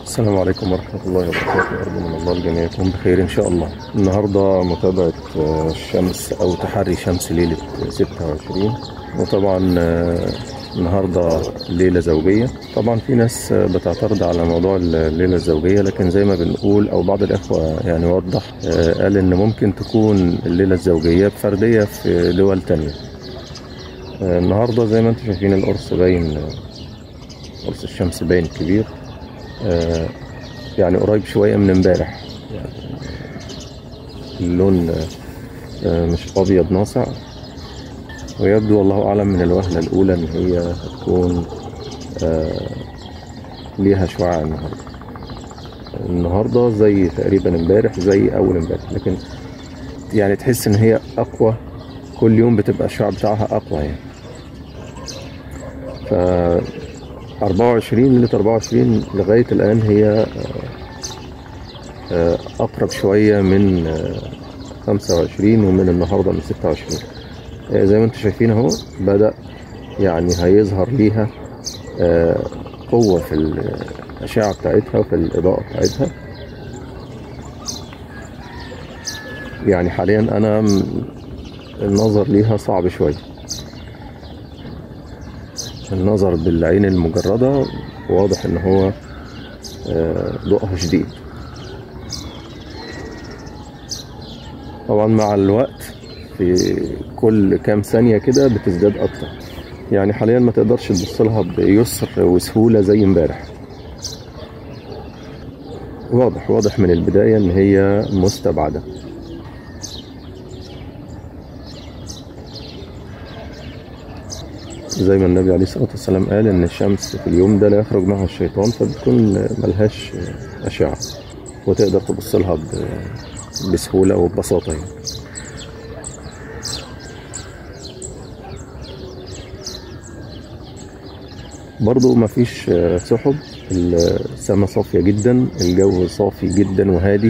السلام عليكم ورحمة الله وبركاته أرجو من الله الجميع يكون بخير إن شاء الله النهاردة متابعة آه، الشمس أو تحري شمس ليلة 26 وطبعا آه، النهاردة ليلة زوجية طبعا في ناس آه، بتعترض على موضوع الليلة الزوجية لكن زي ما بنقول أو بعض الإخوة يعني وضح آه، قال إن ممكن تكون الليلة الزوجية بفردية في دول تانية آه، النهاردة زي ما انتم شايفين القرص باين آه، قرص الشمس باين كبير آه، يعني قريب شوية من امبارح يعني اللون آه، مش أبيض ناصع ويبدو والله أعلم من الوهلة الأولى إن هي هتكون آه، ليها شعاع النهاردة النهاردة زي تقريبا امبارح زي أول امبارح لكن يعني تحس إن هي أقوى كل يوم بتبقى الشعاع بتاعها أقوى يعني ف 24 ليلة 24 لغاية الآن هي آه، آه، أقرب شوية من آه، 25 ومن النهاردة من 26 آه، زي ما انتم شايفين اهو بدأ يعني هيظهر ليها آه، قوة في الأشعة بتاعتها وفي الإضاءة بتاعتها يعني حاليا أنا م- النظر ليها صعب شوية النظر بالعين المجردة واضح ان هو آه، ضوءها شديد طبعا مع الوقت في كل كام ثانية كده بتزداد أكتر يعني حاليا ما تقدرش تبص لها بيسر وسهولة زي امبارح واضح واضح من البداية ان هي مستبعدة زي ما النبي عليه الصلاة والسلام قال إن الشمس في اليوم ده لا يخرج معها الشيطان فبتكون ملهاش أشعة وتقدر تبص لها ب- بسهولة وببساطة يعني. برضو مفيش سحب السماء صافية جدا الجو صافي جدا وهادي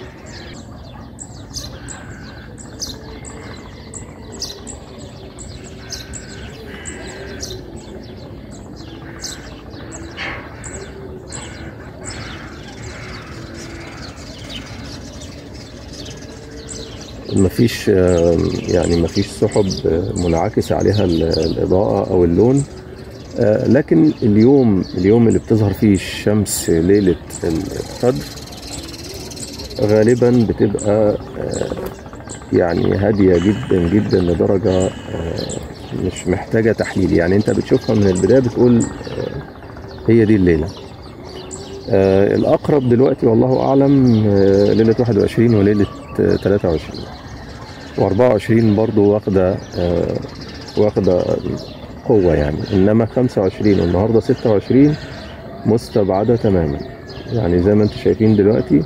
مفيش آه، يعني مفيش سحب آه، منعكس عليها ال- الإضاءة أو اللون آه، لكن اليوم اليوم اللي بتظهر فيه الشمس ليلة القدر غالبا بتبقى آه، يعني هادية جدا جدا لدرجة آه، مش محتاجة تحليل يعني انت بتشوفها من البداية بتقول آه، هي دي الليلة آه، الأقرب دلوقتي والله أعلم آه، ليلة 21 وليلة آه، 23 و24 برضو واخدة آه، واخدة قوة يعني إنما 25 والنهاردة 26 مستبعدة تماما يعني زي ما انتم شايفين دلوقتي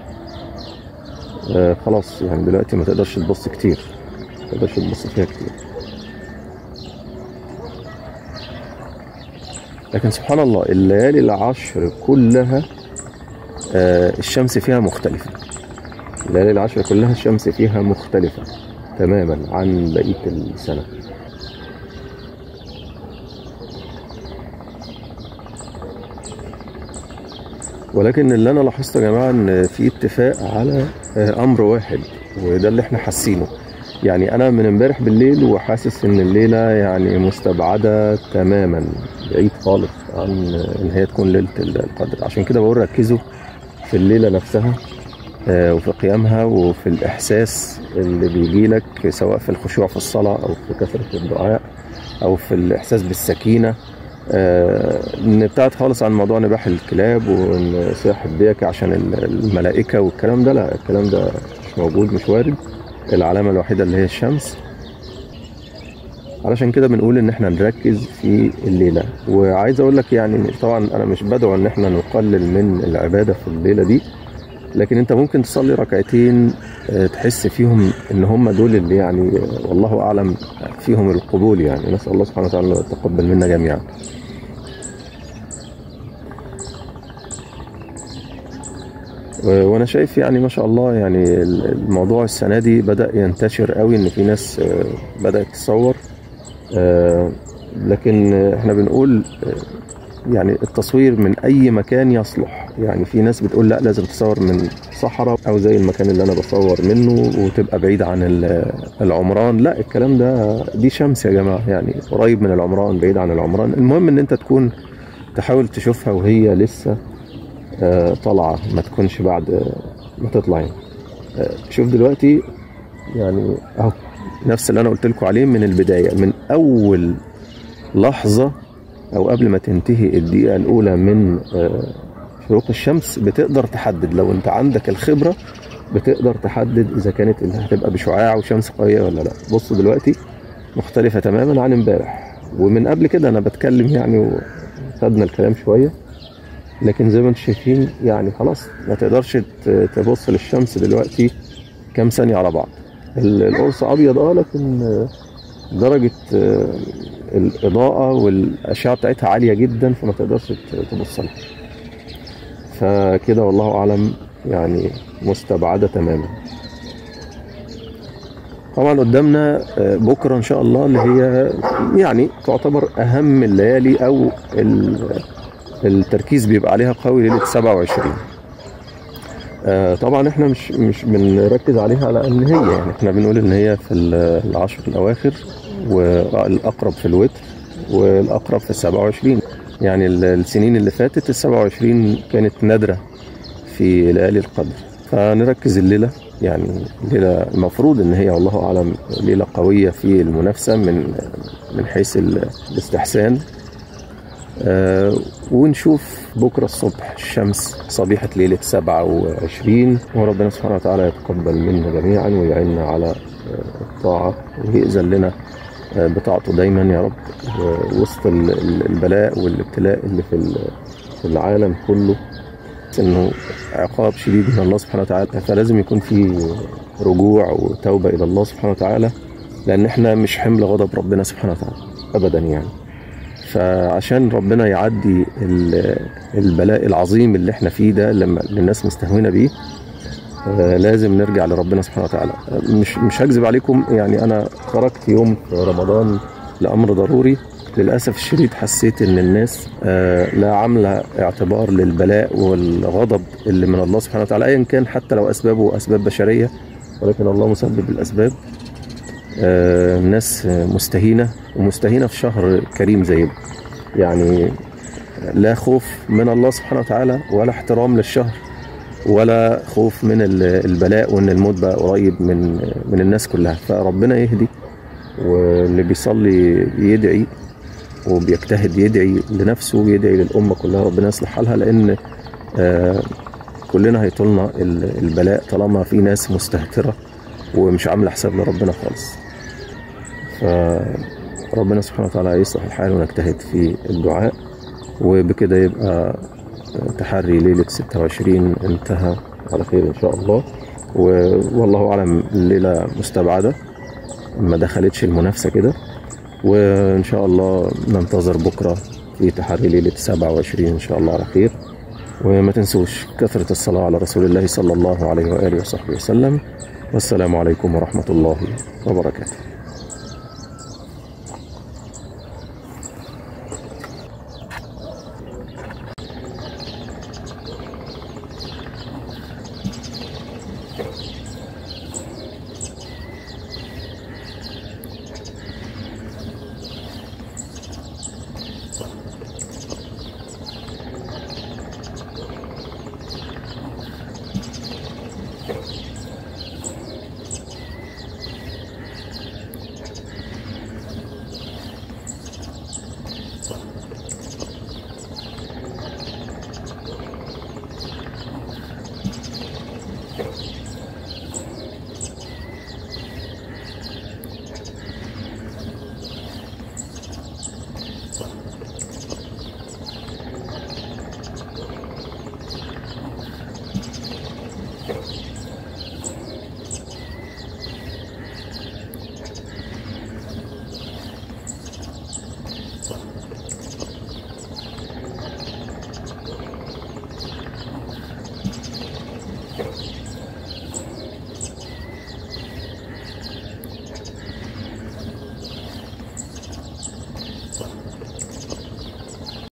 آه خلاص يعني دلوقتي ما تقدرش تبص كتير ما تقدرش تبص فيها كتير لكن سبحان الله الليالي العشر كلها آه الشمس فيها مختلفة الليالي العشر كلها الشمس فيها مختلفة تماما عن بقية السنة ولكن اللي انا لاحظته يا جماعه ان في اتفاق على آه، امر واحد وده اللي احنا حاسينه يعني انا من امبارح بالليل وحاسس ان الليله يعني مستبعده تماما بعيد خالص عن ان هي تكون ليله القدر عشان كده بقول ركزوا في الليله نفسها آه، وفي قيامها وفي الاحساس اللي بيجي لك سواء في الخشوع في الصلاه او في كثره الدعاء او في الاحساس بالسكينه آه، نبتعد خالص عن موضوع نباح الكلاب ونصيح الديك عشان ال- الملائكة والكلام ده لا الكلام ده مش موجود مش وارد العلامة الوحيدة اللي هي الشمس علشان كده بنقول ان احنا نركز في الليلة وعايز اقول لك يعني طبعا انا مش بدعو ان احنا نقلل من العبادة في الليلة دي لكن انت ممكن تصلي ركعتين آه، تحس فيهم ان هم دول اللي يعني آه، والله اعلم فيهم القبول يعني نسال الله سبحانه وتعالى أن يتقبل منا جميعا و- وانا شايف يعني ما شاء الله يعني ال- الموضوع السنه دي بدا ينتشر قوي ان في ناس آه، بدات تصور آه، لكن آه، احنا بنقول آه، يعني التصوير من اي مكان يصلح يعني في ناس بتقول لا لازم تصور من صحراء او زي المكان اللي انا بصور منه وتبقى بعيد عن ال- العمران لا الكلام ده دي شمس يا جماعه يعني قريب من العمران بعيد عن العمران المهم ان انت تكون تحاول تشوفها وهي لسه آه، طالعه ما تكونش بعد آه، ما تطلع يعني آه، شوف دلوقتي يعني اهو نفس اللي انا قلت لكم عليه من البدايه من اول لحظه او قبل ما تنتهي الدقيقه الاولى من آه، شروق الشمس بتقدر تحدد لو انت عندك الخبره بتقدر تحدد اذا كانت اللي هتبقى بشعاع وشمس قويه ولا لا بصوا دلوقتي مختلفه تماما عن امبارح ومن قبل كده انا بتكلم يعني وخدنا الكلام شويه لكن زي ما انتم شايفين يعني خلاص ما تقدرش ت- تبص للشمس دلوقتي كام ثانيه على بعض ال- القرص ابيض اه لكن آه، درجه آه، الاضاءه والاشعه بتاعتها عاليه جدا فما تقدرش ت- تبص لها فكده والله اعلم يعني مستبعده تماما طبعا قدامنا آه، بكره ان شاء الله اللي هي يعني تعتبر اهم الليالي او ال- التركيز بيبقى عليها قوي ليله 27 آه، طبعا احنا مش مش بنركز عليها على ان هي يعني احنا بنقول ان هي في ال- العشر الاواخر والاقرب في الوتر والاقرب في ال 27 يعني ال- السنين اللي فاتت ال 27 كانت نادره في ليالي القدر فنركز الليله يعني ليله المفروض ان هي والله اعلم ليله قويه في المنافسه من من حيث ال- الاستحسان آه، ونشوف بكرة الصبح الشمس صبيحة ليلة 27 وربنا سبحانه وتعالى يتقبل منا جميعا ويعيننا على آه، الطاعة ويأذن لنا آه، بطاعته دايما يا رب آه، وسط ال- ال- البلاء والابتلاء اللي في ال- في العالم كله انه عقاب شديد من الله سبحانه وتعالى فلازم يكون في رجوع وتوبة إلى الله سبحانه وتعالى لأن احنا مش حمل غضب ربنا سبحانه وتعالى أبدا يعني فعشان ربنا يعدي ال- البلاء العظيم اللي احنا فيه ده لما اللي الناس مستهونة بيه آه، لازم نرجع لربنا سبحانه وتعالى آه، مش مش هكذب عليكم يعني انا خرجت يوم في رمضان لامر ضروري للاسف الشديد حسيت ان الناس آه، لا عامله اعتبار للبلاء والغضب اللي من الله سبحانه وتعالى ايا كان حتى لو اسبابه اسباب بشريه ولكن الله مسبب الاسباب آه، الناس مستهينه ومستهينه في شهر كريم زي ده يعني لا خوف من الله سبحانه وتعالى ولا احترام للشهر ولا خوف من ال- البلاء وان الموت بقى قريب من من الناس كلها فربنا يهدي واللي بيصلي يدعي وبيجتهد يدعي لنفسه ويدعي للأمة كلها ربنا يصلح حالها لأن آه، كلنا هيطولنا ال- البلاء طالما في ناس مستهترة ومش عاملة حساب لربنا خالص فربنا سبحانه وتعالى يصلح الحال ونجتهد في الدعاء وبكده يبقى تحري ليلة 26 انتهى على خير إن شاء الله و- والله أعلم الليلة مستبعدة ما دخلتش المنافسة كده وإن شاء الله ننتظر بكرة في تحري ليلة 27 إن شاء الله على خير وما تنسوش كثرة الصلاة على رسول الله صلى الله عليه وآله وصحبه وسلم والسلام عليكم ورحمة الله وبركاته Thank you.